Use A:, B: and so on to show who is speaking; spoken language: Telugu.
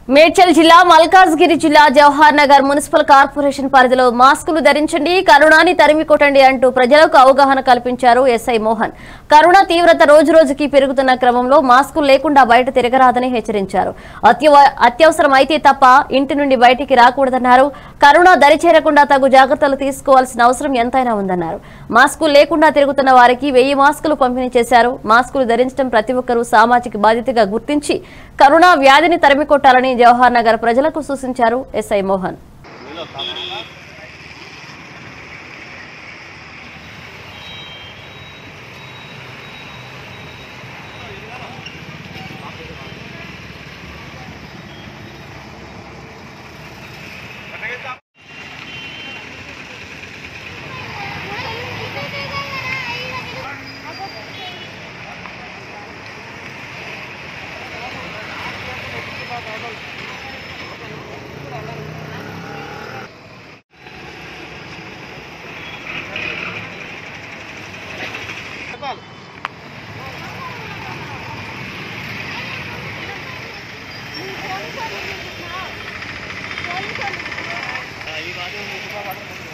A: మేడ్చల్ జిల్లా మల్కాజ్గిరి జిల్లా జవహర్ నగర్ మున్సిపల్ కార్పొరేషన్ పరిధిలో మాస్కులు ధరించండి కరోనాని తరిమి కొట్టండి అంటూ ప్రజలకు అవగాహన కల్పించారు ఎస్ఐ మోహన్ కరోనా తీవ్రత రోజు రోజుకి పెరుగుతున్న క్రమంలో మాస్కులు లేకుండా బయట తిరగరాదని హెచ్చరించారు అత్యవ- అత్యవసరం అయితే తప్ప ఇంటి నుండి బయటికి రాకూడదన్నారు కరోనా దరిచేరకుండా తగు జాగ్రత్తలు తీసుకోవాల్సిన అవసరం ఎంతైనా ఉందన్నారు మాస్కులు లేకుండా తిరుగుతున్న వారికి వెయ్యి మాస్కులు పంపిణీ చేశారు మాస్కులు ధరించడం ప్రతి ఒక్కరూ సామాజిక బాధ్యతగా గుర్తించి కరోనా వ్యాధిని తరిమి కొట్టాలని జవహర్ నగర్ ప్రజలకు సూచించారు ఎస్ఐ మోహన్
B: ఈ